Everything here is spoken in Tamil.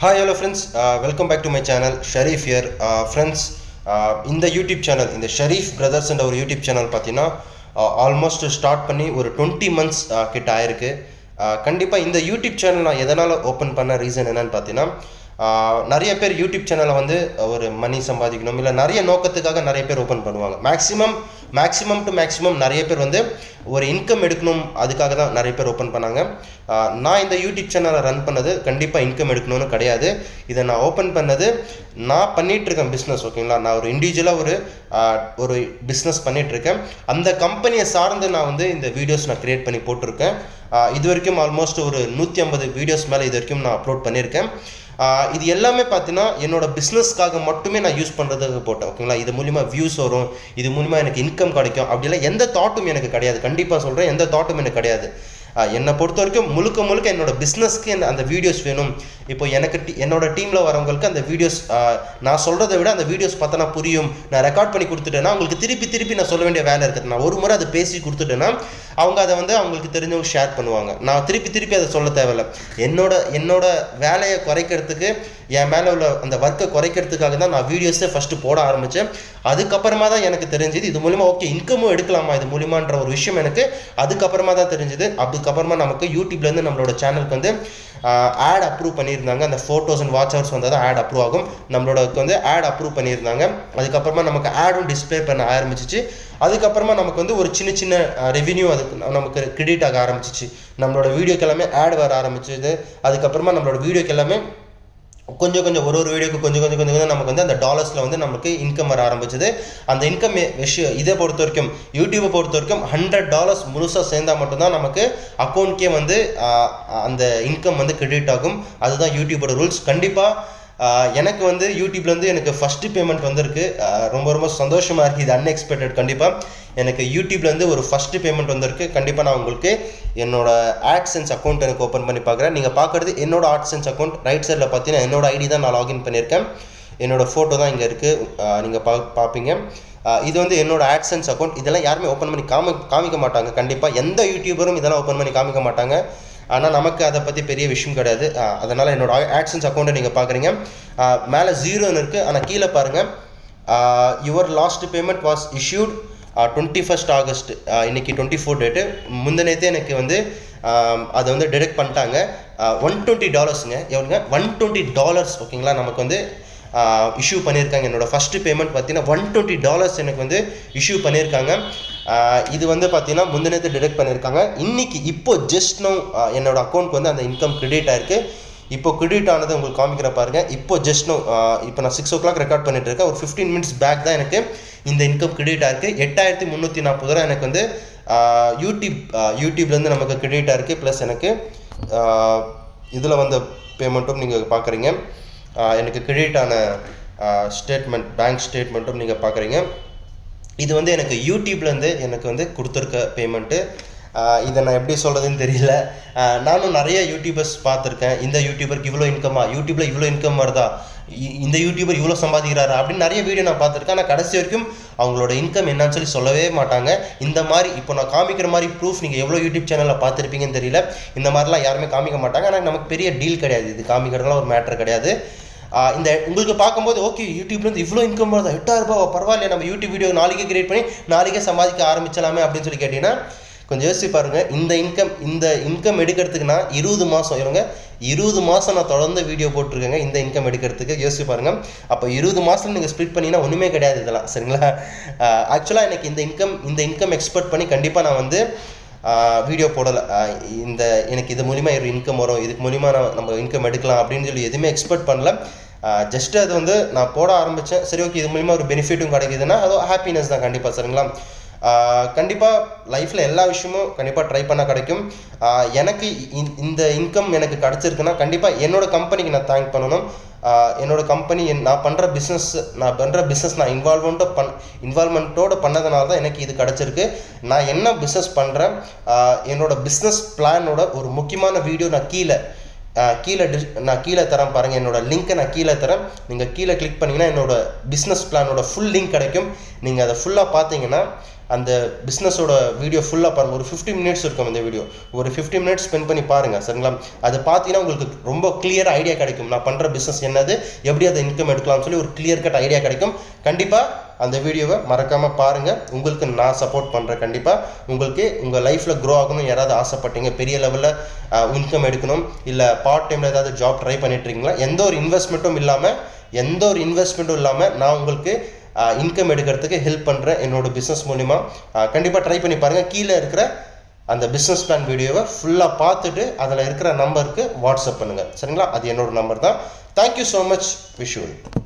hi hello friends welcome back to my channel Sharif here friends இந்த யூடியூப் சேனல் இந்த ஷரீஃப் பிரதர்ஸ் என்ற ஒரு யூடியூப் சேனல் பார்த்தீங்கன்னா ஆல்மோஸ்ட் ஸ்டார்ட் பண்ணி ஒரு டுவெண்ட்டி மந்த்ஸ் கிட்ட ஆயிருக்கு கண்டிப்பாக இந்த யூடியூப் சேனல் நான் எதனால் ஓப்பன் பண்ண ரீசன் என்னன்னு பார்த்தீங்கன்னா ஆஹ் நிறைய பேர் யூடியூப் சேனலை வந்து ஒரு மணி சம்பாதிக்கணும் இல்லை நிறைய நோக்கத்துக்காக நிறைய பேர் ஓப்பன் பண்ணுவாங்க மேக்ஸிமம் மேக்ஸிமம் டு மேக்ஸிமம் நிறைய பேர் வந்து ஒரு இன்கம் எடுக்கணும் அதுக்காக தான் நிறைய பேர் ஓப்பன் பண்ணாங்க ஆஹ் நான் இந்த யூடியூப் சேனலை ரன் பண்ணது கண்டிப்பாக இன்கம் எடுக்கணும்னு கிடையாது இதை நான் ஓப்பன் பண்ணது நான் பண்ணிட்டு இருக்கேன் பிஸ்னஸ் ஓகேங்களா நான் ஒரு இண்டிவிஜுவலாக ஒரு ஆஹ் ஒரு பிஸ்னஸ் பண்ணிட்டு இருக்கேன் அந்த கம்பெனியை சார்ந்து நான் வந்து இந்த வீடியோஸ் நான் கிரியேட் பண்ணி போட்டிருக்கேன் ஆஹ் இது வரைக்கும் ஆல்மோஸ்ட் ஒரு நூற்றி ஐம்பது வீடியோஸ் மேலே இது வரைக்கும் நான் அப்லோட் பண்ணியிருக்கேன் ஆஹ் இது எல்லாமே பார்த்தீங்கன்னா என்னோட பிஸ்னஸ்க்காக மட்டுமே நான் யூஸ் பண்ணுறதுக்கு போட்டேன் ஓகேங்களா இது மூலிமா வியூஸ் வரும் இது மூலிமா எனக்கு இன்கம் கிடைக்கும் அப்படிலாம் எந்த தாட்டும் எனக்கு கிடையாது கண்டிப்பாக சொல்கிறேன் எந்த தாட்டும் எனக்கு கிடையாது ஆஹ் என்னை பொறுத்த வரைக்கும் முழுக்க முழுக்க என்னோட பிஸ்னஸ்க்கு அந்த வீடியோஸ் வேணும் இப்போ எனக்கு டி- என்னோட டீமில் வரவங்களுக்கு அந்த வீடியோஸ் நான் சொல்கிறத விட அந்த வீடியோஸ் பார்த்தனா புரியும் நான் ரெக்கார்ட் பண்ணி கொடுத்துட்டேன்னா அவங்களுக்கு திருப்பி திருப்பி நான் சொல்ல வேண்டிய வேலை இருக்குது நான் ஒரு முறை அதை பேசி கொடுத்துட்டேன்னா அவங்க அதை வந்து அவங்களுக்கு தெரிஞ்சவங்க ஷேர் பண்ணுவாங்க நான் திருப்பி திருப்பி அதை சொல்ல தேவையில்ல என்னோட என்னோட வேலையை குறைக்கிறதுக்கு என் மேலே உள்ள அந்த ஒர்க்கை குறைக்கிறதுக்காக தான் நான் வீடியோஸே ஃபஸ்ட்டு போட ஆரம்பித்தேன் அதுக்கப்புறமா தான் எனக்கு தெரிஞ்சது இது மூலிமா ஓகே இன்கமும் எடுக்கலாமா இது மூலிமான்ற ஒரு விஷயம் எனக்கு அதுக்கப்புறமா தான் தெரிஞ்சது அதுக்கப்புறமா நமக்கு யூடியூப்லேருந்து நம்மளோட சேனலுக்கு வந்து ஆட் அப்ரூவ் பண்ணியிருந்தாங்க அந்த ஃபோட்டோஸ் அண்ட் வாட்ச் ஹவர்ஸ் வந்தால் தான் ஆட் அப்ரூவ் ஆகும் நம்மளோட வந்து ஆட் அப்ரூவ் பண்ணியிருந்தாங்க அதுக்கப்புறமா நமக்கு ஆடும் டிஸ்ப்ளே பண்ண ஆரம்பிச்சிச்சு அதுக்கப்புறமா நமக்கு வந்து ஒரு சின்ன சின்ன ரெவின்யூ அதுக்கு ந- நமக்கு கிரெடிட் ஆக ஆரம்பிச்சிச்சு நம்மளோட வீடியோக்கு எல்லாமே ஆட் வர ஆரம்பிச்சது அதுக்கப்புறமா நம்மளோட வீடியோக்கு எல்லாமே கொஞ்சம் கொஞ்சம் ஒரு ஒரு வீடியோக்கு கொஞ்சம் கொஞ்சம் கொஞ்சம் கொஞ்சம் நமக்கு வந்து அந்த டாலர்ஸில் வந்து நமக்கு இன்கம் வர ஆரம்பிச்சது அந்த இன்கம் விஷயம் இதை பொறுத்த வரைக்கும் யூடியூப்பை பொறுத்த வரைக்கும் ஹண்ட்ரட் டாலர்ஸ் முழுசாக சேர்ந்தால் மட்டும்தான் நமக்கு அக்கௌண்ட்கே வந்து ஆஹ், அந்த இன்கம் வந்து கிரெடிட் ஆகும் அதுதான் யூடியூபோட ரூல்ஸ் கண்டிப்பாக எனக்கு வந்து யூடியூப்லேருந்து எனக்கு ஃபஸ்ட்டு பேமெண்ட் வந்திருக்கு ஆஹ், ரொம்ப ரொம்ப சந்தோஷமாக இருக்குது இது அன்எக்ஸ்பெக்டட் கண்டிப்பாக எனக்கு யூடியூப்லேருந்து ஒரு ஃபஸ்ட்டு பேமெண்ட் வந்திருக்கு கண்டிப்பாக நான் உங்களுக்கு என்னோட ஆட்சென்ஸ் அக்கௌண்ட் எனக்கு ஓப்பன் பண்ணி பார்க்குறேன் நீங்கள் பார்க்குறது என்னோட ஆட்சென்ஸ் அக்கௌண்ட் ரைட் சைடில் பார்த்தீங்கன்னா என்னோட ஐடி தான் நான் லாகின் பண்ணியிருக்கேன் என்னோட ஃபோட்டோ தான் இங்கே இருக்குது நீங்கள் பா பார்ப்பீங்க ஆஹ் இது வந்து என்னோட ஆட்சென்ஸ் அக்கௌண்ட் இதெல்லாம் யாருமே ஓப்பன் பண்ணி காமி காமிக்க மாட்டாங்க கண்டிப்பாக எந்த யூடியூபரும் இதெல்லாம் ஓப்பன் பண்ணி காமிக்க மாட்டாங்க ஆனால் நமக்கு அதை பற்றி பெரிய விஷயம் கிடையாது அதனால் என்னோட ஆட்சன்ஸ் அக்கௌண்ட்டை நீங்கள் பார்க்குறீங்க மேலே ஜீரோன்னு இருக்குது ஆனால் கீழே பாருங்கள் your last payment was issued twenty first August இன்னைக்கு டுவெண்ட்டி ஃபோர் டேட்டு முந்தினத்தே எனக்கு வந்து ஆஹ் அதை வந்து டிடெக்ட் பண்ணிட்டாங்க ஒன் டுவெண்ட்டி டாலர்ஸுங்க எவ்வளோங்க ஒன் டுவெண்ட்டி டாலர்ஸ் ஓகேங்களா நமக்கு வந்து இஷ்யூ பண்ணியிருக்காங்க என்னோட ஃபஸ்ட்டு பேமெண்ட் பார்த்தீங்கன்னா ஒன் டுவெண்ட்டி டாலர்ஸ் எனக்கு வந்து இஷ்யூ பண்ணியிருக்காங்க ஆஹ் இது வந்து பார்த்தீங்கன்னா முந்தினத்தை டிடெக்ட் பண்ணியிருக்காங்க இன்னைக்கு இப்போ ஜஸ்ட் நோ என்னோட அக்கௌண்ட்க்கு வந்து அந்த இன்கம் கிரெடிட் ஆயிருக்கு இப்போ கிரெடிட் ஆனது உங்களுக்கு காமிக்கிற பாருங்க இப்போ ஜஸ்ட் நோ இப்போ நான் சிக்ஸ் ஓ கிளாக் ரெக்கார்ட் பண்ணிட்டு இருக்கேன் ஒரு ஃபிஃப்டீன் மினிட்ஸ் பேக் தான் எனக்கு இந்த இன்கம் கிரெடிட் ஆயிருக்கு எட்டாயிரத்தி முந்நூற்றி நாற்பது ரூபா எனக்கு வந்து ஆஹ் யூடியூப் ஆஹ் யூடியூப்லேருந்து நமக்கு கிரெடிட் ஆயிருக்கு ப்ளஸ் எனக்கு இதில் வந்த பேமெண்ட்டும் நீங்கள் பார்க்குறீங்க எனக்கு கிரெடிட் ஆன ஸ்டேட்மெண்ட் பேங்க் ஸ்டேட்மெண்ட்டும் நீங்கள் பார்க்குறீங்க இது வந்து எனக்கு யூடியூப்லேருந்து எனக்கு வந்து கொடுத்துருக்க பேமெண்ட்டு இதை நான் எப்படி சொல்கிறதுன்னு தெரியல ஆஹ் நானும் நிறைய யூடியூபர்ஸ் பார்த்துருக்கேன் இந்த யூடியூபருக்கு இவ்வளோ இன்கமா யூடியூப்பில் இவ்வளோ இன்கம் வருதா இ- இந்த யூடியூபர் இவ்வளோ சம்பாதிக்கிறாரா அப்படின்னு நிறைய வீடியோ நான் பார்த்துருக்கேன் ஆனால் கடைசி வரைக்கும் அவங்களோட இன்கம் என்னன்னு சொல்லி சொல்லவே மாட்டாங்க இந்த மாதிரி இப்போ நான் காமிக்கிற மாதிரி ப்ரூஃப் நீங்கள் எவ்வளோ யூடியூப் சேனலில் பார்த்துருப்பீங்கன்னு தெரியல இந்த மாதிரிலாம் யாருமே காமிக்க மாட்டாங்க ஆனால் நமக்கு பெரிய டீல் கிடையாது இது காமிக்கிறதுலாம் ஒரு மேட்டர் கிடையாது ஆஹ் இந்த உங்களுக்கு பார்க்கும்போது ஓகே யூடியூப்லேருந்து இவ்வளோ இன்கம் வருதா எட்டாயிரம் ரூபாய் பரவாயில்லையே நம்ம யூடியூப் வீடியோ நாளைக்கே கிரியேட் பண்ணி நாளைக்கே சம்பாதிக்க ஆரம்பிச்சலாமே அப்படின்னு சொல்லி கேட்டிங்கன்னா கொஞ்சம் யோசிச்சு பாருங்க இந்த இன்கம் இந்த இன்கம் எடுக்கிறதுக்கு நான் இருபது மாதம் இருங்க இருபது மாதம் நான் தொடர்ந்து வீடியோ போட்டிருக்கேங்க இந்த இன்கம் எடுக்கிறதுக்கு யோசிச்சு பாருங்க அப்போ இருபது மாதம் நீங்கள் ஸ்ப்ளிட் பண்ணிங்கன்னா ஒன்றுமே கிடையாது இதெல்லாம் சரிங்களா ஆக்சுவலாக எனக்கு இந்த இன்கம் இந்த இன்கம் எக்ஸ்பெக்ட் பண்ணி கண்டிப்பாக நான் வந்து வீடியோ போடலை இந்த எனக்கு இது மூலிமா ஒரு இன்கம் வரும் இதுக்கு மூலிமா நான் நம்ம இன்கம் எடுக்கலாம் அப்படின்னு சொல்லி எதுவுமே எக்ஸ்பெக்ட் பண்ணல ஜஸ்ட் அது வந்து நான் போட ஆரம்பித்தேன் சரி ஓகே இது மூலிமா ஒரு பெனிஃபிட்டும் கிடைக்குதுன்னா அது ஹாப்பினஸ் தான் கண்டிப்பாக சரிங்களா கண்டிப்பாக லைஃப்பில் எல்லா விஷயமும் கண்டிப்பாக ட்ரை பண்ண கிடைக்கும் ஆஹ் எனக்கு இந்த- இந்த இன்கம் எனக்கு கிடச்சிருக்குன்னா கண்டிப்பாக என்னோட கம்பெனிக்கு நான் தேங்க் பண்ணணும் ஆஹ் என்னோட கம்பெனி நான் பண்ணுற பிஸ்னஸ் நான் பண்ணுற பிஸ்னஸ் நான் இன்வால்மெண்ட்டோ பண் இன்வால்மெண்ட்டோட பண்ணதுனால தான் எனக்கு இது கிடச்சிருக்கு நான் என்ன பிஸ்னஸ் பண்ணுறேன் என்னோட பிஸ்னஸ் பிளானோட ஒரு முக்கியமான வீடியோ நான் கீழே ஆஹ் கீழே டிஸ் நான் கீழே தரேன் பாருங்கள் என்னோட லிங்க்கை நான் கீழே தரேன் நீங்கள் கீழே கிளிக் பண்ணிங்கன்னா என்னோட பிஸ்னஸ் பிளானோட ஃபுல் லிங்க் கிடைக்கும் நீங்கள் அதை ஃபுல்லாக பார்த்தீங்கன்னா அந்த பிஸ்னஸோட வீடியோ ஃபுல்லாக பாருங்கள் ஒரு ஃபிஃப்டி மினிட்ஸ் இருக்கும் இந்த வீடியோ ஒரு ஃபிஃப்டி மினிட்ஸ் ஸ்பெண்ட் பண்ணி பாருங்கள் சரிங்களா அதை பார்த்தீங்கன்னா உங்களுக்கு ரொம்ப கிளியர் ஐடியா கிடைக்கும் நான் பண்ணுற பிஸ்னஸ் என்னது எப்படி அதை இன்கம் எடுக்கலாம்னு சொல்லி ஒரு கிளியர் கட் ஐடியா கிடைக்கும் கண்டிப்பாக அந்த வீடியோவை மறக்காமல் பாருங்கள் உங்களுக்கு நான் சப்போர்ட் பண்ணுறேன் கண்டிப்பாக உங்களுக்கு உங்கள் லைஃப்பில் க்ரோ ஆகணும் யாராவது ஆசைப்பட்டீங்க பெரிய லெவலில் இன்கம் எடுக்கணும் இல்லை பார்ட் டைமில் ஏதாவது ஜாப் ட்ரை பண்ணிட்டுருக்கீங்களா எந்த ஒரு இன்வெஸ்ட்மெண்ட்டும் இல்லாமல் எந்த ஒரு இன்வெஸ்ட்மெண்ட்டும் இல்லாமல் நான் உங்களுக்கு இன்கம் எடுக்கிறதுக்கு ஹெல்ப் பண்ணுறேன் என்னோட பிஸ்னஸ் மூலிமா கண்டிப்பாக ட்ரை பண்ணி பாருங்கள் கீழே இருக்கிற அந்த பிஸ்னஸ் பிளான் வீடியோவை ஃபுல்லாக பார்த்துட்டு அதில் இருக்கிற நம்பருக்கு வாட்ஸ்அப் பண்ணுங்கள் சரிங்களா அது என்னோட நம்பர் தான் தேங்க்யூ ஸோ மச் விஷுவல்